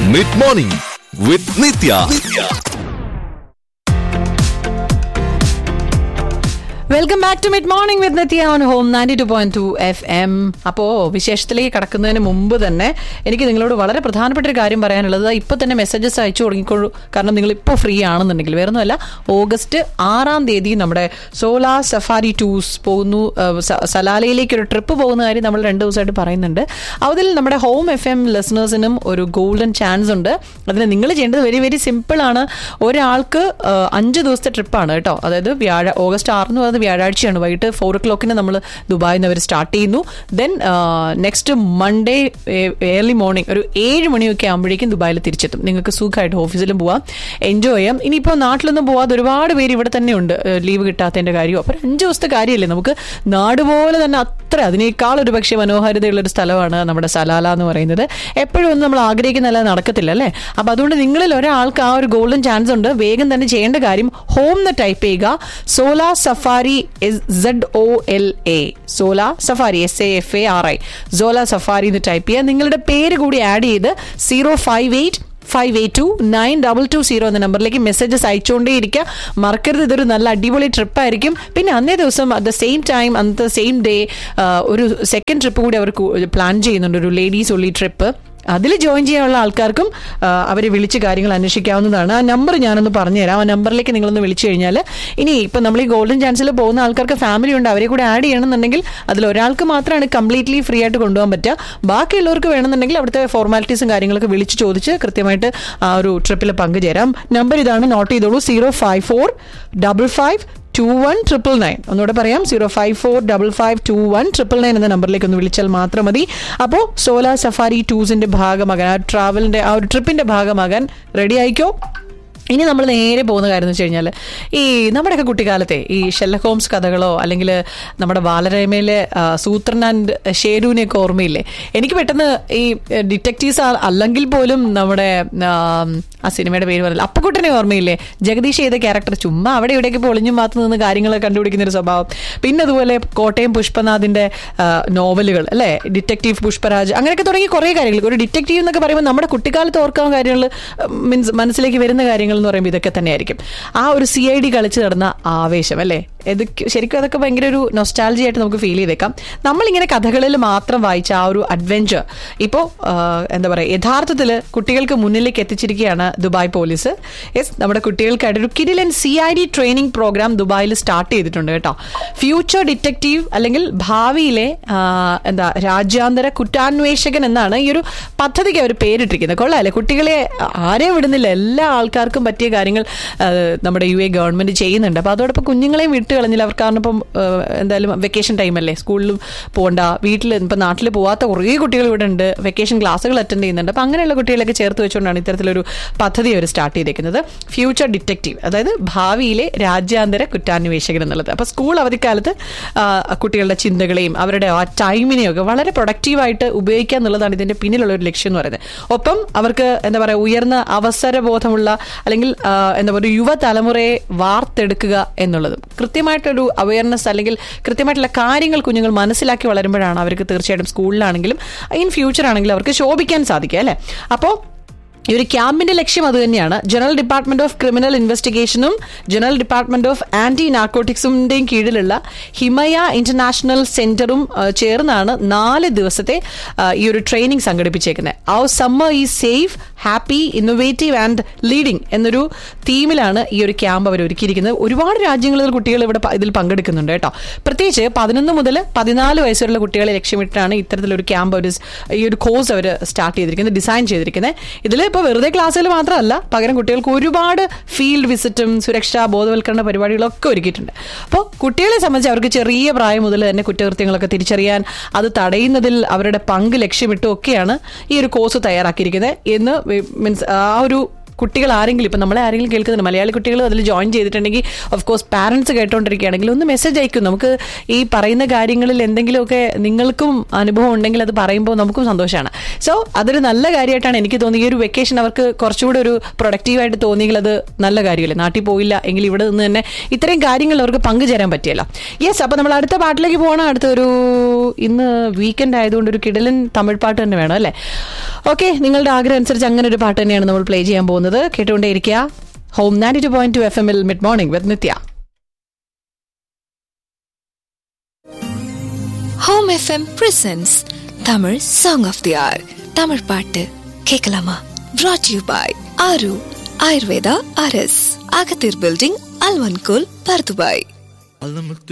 mid morning with Nithya welcome back to mid morning with Nithya on home ninety two point two F M അപ്പോൾ വിശേഷത്തിലേക്ക് കടക്കുന്നതിന് മുമ്പ് തന്നെ എനിക്ക് നിങ്ങളോട് വളരെ പ്രധാനപ്പെട്ട ഒരു കാര്യം പറയാനുള്ളത് ഇപ്പൊ തന്നെ മെസ്സേജസ് അയച്ചു തുടങ്ങിക്കോളൂ കാരണം നിങ്ങൾ ഇപ്പോൾ ഫ്രീ ആണെന്നുണ്ടെങ്കിൽ വേറെ ഒന്നുമല്ല ഓഗസ്റ്റ് ആറാം തീയതി നമ്മുടെ സോലാ സഫാരി ടൂർസ് പോകുന്നു ഏഹ്, സ- സലാലയിലേക്ക് ഒരു ട്രിപ്പ് പോകുന്ന കാര്യം നമ്മൾ രണ്ട് ദിവസമായിട്ട് പറയുന്നുണ്ട് അതിൽ നമ്മുടെ ഹോം എഫ് എം ലിസണേഴ്സിനും ഒരു ഗോൾഡൻ ചാൻസ് ഉണ്ട് അതിന് നിങ്ങൾ ചെയ്യേണ്ടത് വെരി വെരി സിമ്പിൾ ആണ് ഒരാൾക്ക് ഏഹ്, അഞ്ച് ദിവസത്തെ ട്രിപ്പാണ് കേട്ടോ അതായത് വ്യാഴ ഓഗസ്റ്റ് ആറ് എന്ന് പറയുന്നത് വ്യാഴാഴ്ചയാണ് വൈകിട്ട് ഫോർ ഒ ക്ലോക്കിന് നമ്മൾ ദുബായിൽ നിന്ന് അവർ സ്റ്റാർട്ട് ചെയ്യുന്നു then next Monday early morning ഒരു ഏഴ് മണിയൊക്കെ ആകുമ്പോഴേക്കും ദുബായിൽ തിരിച്ചെത്തും നിങ്ങൾക്ക് സുഖമായിട്ട് ഓഫീസിലും പോവാം എൻജോയ് ചെയ്യാം ഇനിയിപ്പോൾ നാട്ടിലൊന്നും പോവാതെ ഒരുപാട് പേര് ഇവിടെ തന്നെ ഉണ്ട് ലീവ് കിട്ടാത്തതിന്റെ കാര്യം അപ്പോൾ ഒരു അഞ്ച് ദിവസത്തെ കാര്യമല്ലേ നമുക്ക് നാട് പോലെ തന്നെ അത്ര അതിനേക്കാൾ ഒരു പക്ഷേ മനോഹാരിതയുള്ള ഒരു സ്ഥലമാണ് നമ്മുടെ സലാല എന്ന് പറയുന്നത് എപ്പോഴും ഒന്നും നമ്മൾ ആഗ്രഹിക്കുന്നതല്ല നടക്കത്തില്ല അല്ലേ അപ്പൊ അതുകൊണ്ട് നിങ്ങളിൽ ഒരാൾക്ക് ആ ഒരു ഗോൾഡൻ ചാൻസ് ഉണ്ട് വേഗം തന്നെ ചെയ്യേണ്ട കാര്യം ഹോം എന്ന് ടൈപ്പ് ചെയ്യുക Zola safari Z O L A Zola safari S A F A R I Zola safari എന്ന് ടൈപ്പ് ചെയ്യുക നിങ്ങളുടെ പേര് കൂടി ആഡ് ചെയ്ത് zero five eight five eight two nine double two zero എന്ന നമ്പറിലേക്ക് മെസ്സേജസ് അയച്ചുകൊണ്ടേ ഇരിക്കുക മറക്കരുത് ഇതൊരു നല്ല അടിപൊളി ട്രിപ്പായിരിക്കും പിന്നെ അന്നേ ദിവസം അറ്റ് ദ സെയിം ടൈം അന്നത്തെ സെയിം ഡേ ഒരു സെക്കൻഡ് ട്രിപ്പ് കൂടി അവർ പ്ലാൻ ചെയ്യുന്നുണ്ട് ഒരു ലേഡീസ് ഒള്ളി ട്രിപ്പ് അതിൽ ജോയിൻ ചെയ്യാനുള്ള ആൾക്കാർക്കും അവരെ വിളിച്ച് കാര്യങ്ങൾ അന്വേഷിക്കാവുന്നതാണ് ആ നമ്പർ ഞാനൊന്ന് പറഞ്ഞുതരാം ആ നമ്പറിലേക്ക് നിങ്ങളൊന്ന് വിളിച്ചു കഴിഞ്ഞാൽ ഇനി ഇപ്പം നമ്മൾ ഈ ഗോൾഡൻ ചാൻസിൽ പോകുന്ന ആൾക്കാർക്ക് ഫാമിലി ഉണ്ട് അവരെ കൂടെ ആഡ് ചെയ്യണമെന്നുണ്ടെങ്കിൽ അതിൽ ഒരാൾക്ക് മാത്രമാണ് കംപ്ലീറ്റ്ലി ഫ്രീ ആയിട്ട് കൊണ്ടുപോകാൻ പറ്റുക ബാക്കിയുള്ളവർക്ക് വേണമെന്നുണ്ടെങ്കിൽ അവിടുത്തെ ഫോർമാലിറ്റീസും കാര്യങ്ങളൊക്കെ വിളിച്ച് ചോദിച്ച് കൃത്യമായിട്ട് ആ ഒരു ട്രിപ്പിൽ പങ്കുചേരാം നമ്പർ ഇതാണ് നോട്ട് ചെയ്തോളൂ zero five four double five two one triple nine ഒന്നുകൂടെ പറയാം zero five four double five two one triple nine എന്ന നമ്പറിലേക്ക് ഒന്ന് വിളിച്ചാൽ മാത്രം മതി അപ്പോൾ സോലാർ സഫാരി ടൂസിന്റെ ഭാഗമാകാൻ ആ ട്രാവലിന്റെ ആ ഒരു ട്രിപ്പിന്റെ ഭാഗമാകാൻ റെഡി ആയിക്കോ ഇനി നമ്മൾ നേരെ പോകുന്ന കാര്യം എന്ന് വെച്ച് കഴിഞ്ഞാൽ ഈ നമ്മുടെയൊക്കെ കുട്ടിക്കാലത്തെ ഈ ഷെല്ലക് ഹോംസ് കഥകളോ അല്ലെങ്കിൽ നമ്മുടെ ബാലരമയിലെ ആ, സൂത്രൻ ആൻഡ് ഷേരുവിനെയൊക്കെ ഓർമ്മയില്ലേ എനിക്ക് പെട്ടെന്ന് ഈ ഡിറ്റക്റ്റീവ്സ് അല്ലെങ്കിൽ പോലും നമ്മുടെ ആ, ആ സിനിമയുടെ പേര് പറഞ്ഞില്ല അപ്പക്കുട്ടനെ ഓർമ്മയില്ലേ ജഗദീഷ് ചെയ്ത ക്യാരക്ടർ ചുമ്മാ അവിടെ ഇവിടെയൊക്കെ പൊളിഞ്ഞും മാത്തു നിന്ന് കാര്യങ്ങൾ കണ്ടുപിടിക്കുന്ന ഒരു സ്വഭാവം പിന്നെ അതുപോലെ കോട്ടയം പുഷ്പനാഥിന്റെ ആ, നോവലുകൾ അല്ലേ ഡിറ്റക്റ്റീവ് പുഷ്പരാജ് അങ്ങനെയൊക്കെ തുടങ്ങി കുറേ കാര്യങ്ങൾ ഒരു ഡിറ്റക്റ്റീവ് എന്നൊക്കെ പറയുമ്പോൾ നമ്മുടെ കുട്ടിക്കാലത്ത് ഓർക്കാൻ കാര്യങ്ങൾ മീൻസ് മനസ്സിലേക്ക് വരുന്ന കാര്യങ്ങൾ എന്ന് പറയുമ്പോൾ ഇതൊക്കെ തന്നെയായിരിക്കും ആ ഒരു സി ഐ ഡി കളിച്ച് നടന്ന ആവേശം അല്ലേ ഇത് ശരിക്കും അതൊക്കെ ഭയങ്കര ഒരു നൊസ്റ്റാലജി ആയിട്ട് നമുക്ക് ഫീൽ ചെയ്തേക്കാം നമ്മളിങ്ങനെ കഥകളിൽ മാത്രം വായിച്ച ആ ഒരു അഡ്വഞ്ചർ ഇപ്പോൾ എന്താ പറയുക യഥാർത്ഥത്തിൽ കുട്ടികൾക്ക് മുന്നിലേക്ക് എത്തിച്ചിരിക്കുകയാണ് ദുബായ് പോലീസ് യെസ് നമ്മുടെ കുട്ടികൾക്കായിട്ട് ഒരു കിഡിലൻ C I D training program ദുബായിൽ സ്റ്റാർട്ട് ചെയ്തിട്ടുണ്ട് കേട്ടോ ഫ്യൂച്ചർ ഡിറ്റക്റ്റീവ് അല്ലെങ്കിൽ ഭാവിയിലെ ആ, എന്താ രാജ്യാന്തര കുറ്റാന്വേഷകൻ എന്നാണ് ഈ ഒരു പദ്ധതിക്ക് അവർ പേരിട്ടിരിക്കുന്നത് കൊള്ളാല്ലേ കുട്ടികളെ ആരെയും വിടുന്നില്ല എല്ലാ ആൾക്കാർക്കും പറ്റിയ കാര്യങ്ങൾ ആ, നമ്മുടെ യു എ ഗവൺമെന്റ് ചെയ്യുന്നുണ്ട് അപ്പോൾ അതോടൊപ്പം കുഞ്ഞുങ്ങളെയും വിട്ട് കളഞ്ഞില്ല അവർക്ക് കാരണം ഇപ്പം ആ, എന്തായാലും വെക്കേഷൻ ടൈമല്ലേ സ്കൂളിലും പോകണ്ട വീട്ടിൽ ഇപ്പം നാട്ടിൽ പോകാത്ത കുറേ കുട്ടികൾ ഇവിടെ ഉണ്ട് വെക്കേഷൻ ക്ലാസ്സുകൾ അറ്റൻഡ് ചെയ്യുന്നുണ്ട് അപ്പം അങ്ങനെയുള്ള കുട്ടികളൊക്കെ ചേർത്ത് വെച്ചുകൊണ്ടാണ് ഇത്തരത്തിലൊരു പദ്ധതി അവർ സ്റ്റാർട്ട് ചെയ്തേക്കുന്നത് ഫ്യൂച്ചർ ഡിറ്റക്റ്റീവ് അതായത് ഭാവിയിലെ രാജ്യാന്തര കുറ്റാന്വേഷകൻ എന്നുള്ളത് അപ്പോൾ സ്കൂൾ അവധിക്കാലത്ത് ആ, കുട്ടികളുടെ ചിന്തകളെയും അവരുടെ ആ ടൈമിനെയും ഒക്കെ വളരെ പ്രൊഡക്റ്റീവായിട്ട് ഉപയോഗിക്കുക എന്നുള്ളതാണ് ഇതിന്റെ പിന്നിലുള്ള ഒരു ലക്ഷ്യം എന്ന് പറയുന്നത് ഒപ്പം അവർക്ക് എന്താ പറയുക ഉയർന്ന അവസരബോധമുള്ള അല്ലെങ്കിൽ ആ, എന്താ പറയുക യുവതലമുറയെ വാർത്തെടുക്കുക എന്നുള്ളതും കൃത്യമായിട്ടൊരു അവയർനെസ് അല്ലെങ്കിൽ കൃത്യമായിട്ടുള്ള കാര്യങ്ങൾ കുഞ്ഞുങ്ങൾ മനസ്സിലാക്കി വളരുമ്പോഴാണ് അവർക്ക് തീർച്ചയായിട്ടും സ്കൂളിലാണെങ്കിലും ഇൻ ഫ്യൂച്ചർ ആണെങ്കിലും അവർക്ക് ശോഭിക്കാൻ സാധിക്കുക അല്ലേ അപ്പോൾ ഈ ഒരു ക്യാമ്പിന്റെ ലക്ഷ്യം അത് തന്നെയാണ് ജനറൽ ഡിപ്പാർട്ട്മെന്റ് ഓഫ് ക്രിമിനൽ ഇൻവെസ്റ്റിഗേഷനും ജനറൽ ഡിപ്പാർട്ട്മെന്റ് ഓഫ് ആന്റി നാർക്കോട്ടിക്സിന്റെയും കീഴിലുള്ള ഹിമയ ഇന്റർനാഷണൽ സെന്ററും ആ, ചേർന്നാണ് നാല് ദിവസത്തെ ആ, ഈ ഒരു ട്രെയിനിങ് സംഘടിപ്പിച്ചേക്കുന്നത് ആ സമ്മർ ഈ safe happy innovative and leading എന്നൊരു തീമിലാണ് ഈ ഒരു ക്യാമ്പ് അവർ ഒരുക്കിയിരിക്കുന്നത് ഒരുപാട് രാജ്യങ്ങളിൽ കുട്ടികൾ ഇവിടെ പ- ഇതിൽ പങ്കെടുക്കുന്നുണ്ട് കേട്ടോ പ്രത്യേകിച്ച് പതിനൊന്ന് മുതൽ പതിനാല് വയസ്സുള്ള കുട്ടികളെ ലക്ഷ്യമിട്ടാണ് ഇത്തരത്തിലൊരു ക്യാമ്പ് ഒരു സ്- ഈ ഒരു കോഴ്സ് അവർ സ്റ്റാർട്ട് ചെയ്തിരിക്കുന്നത് ഡിസൈൻ ചെയ്തിരിക്കുന്നത് ഇതിൽ ഇപ്പോൾ വെറുതെ ക്ലാസ്സുകൾ മാത്രമല്ല പകരം കുട്ടികൾക്ക് ഒരുപാട് ഫീൽഡ് വിസിറ്റും സുരക്ഷാ ബോധവൽക്കരണ പരിപാടികളൊക്കെ ഒരുക്കിയിട്ടുണ്ട് അപ്പോൾ കുട്ടികളെ സംബന്ധിച്ച് അവർക്ക് ചെറിയ പ്രായം മുതൽ തന്നെ കുറ്റകൃത്യങ്ങളൊക്കെ തിരിച്ചറിയാൻ അത് തടയുന്നതിൽ അവരുടെ പങ്ക് ലക്ഷ്യമിട്ടും ഒക്കെയാണ് ഈ ഒരു കോഴ്സ് തയ്യാറാക്കിയിരിക്കുന്നത് എന്ന് മീൻസ് ആ ഒരു കുട്ടികൾ ആരെങ്കിലും ഇപ്പം നമ്മളെ ആരെങ്കിലും കേൾക്കുന്നുണ്ട് മലയാളി കുട്ടികൾ അതിൽ ജോയിൻ ചെയ്തിട്ടുണ്ടെങ്കിൽ ഓഫ് കോഴ്സ് പാരൻസ് കേട്ടോണ്ടിരിക്കുകയാണെങ്കിൽ ഒന്ന് മെസ്സേജ് അയക്കും നമുക്ക് ഈ പറയുന്ന കാര്യങ്ങളിൽ എന്തെങ്കിലുമൊക്കെ നിങ്ങൾക്കും അനുഭവം ഉണ്ടെങ്കിൽ അത് പറയുമ്പോൾ നമുക്കും സന്തോഷമാണ് സോ അതൊരു നല്ല കാര്യമായിട്ടാണ് എനിക്ക് തോന്നിയത് ഈ ഒരു വെക്കേഷൻ അവർക്ക് കുറച്ചുകൂടെ ഒരു പ്രൊഡക്റ്റീവായിട്ട് തോന്നിയെങ്കിൽ അത് നല്ല കാര്യമല്ലേ നാട്ടിൽ പോയില്ല എങ്കിൽ ഇവിടെ നിന്ന് തന്നെ ഇത്രയും കാര്യങ്ങൾ അവർക്ക് പങ്കുചേരാൻ പറ്റിയല്ലോ യെസ് അപ്പൊ നമ്മൾ അടുത്ത പാട്ടിലേക്ക് പോകണം അടുത്ത ഒരു ഇന്ന് വീക്കെൻഡ് ആയതുകൊണ്ട് ഒരു കിടലൻ തമിഴ് പാട്ട് തന്നെ വേണം അല്ലേ ഓക്കെ നിങ്ങളുടെ ആഗ്രഹം അനുസരിച്ച് അങ്ങനെ ഒരു പാട്ട് തന്നെയാണ് നമ്മൾ പ്ലേ ചെയ്യാൻ പോകുന്നത് കേട്ടുകൊണ്ടേ ഇരിക്കുക home ninety two point two F എമ്മിൽ mid morning with Nithya home FM presents Tamil song of the hour Tamil பாட்டு கேட்கலாமா brought you by Aaru Ayurveda அரஸ் அகத்தீர் பில்டிங் அல்வன்கோல் பர்துபாய்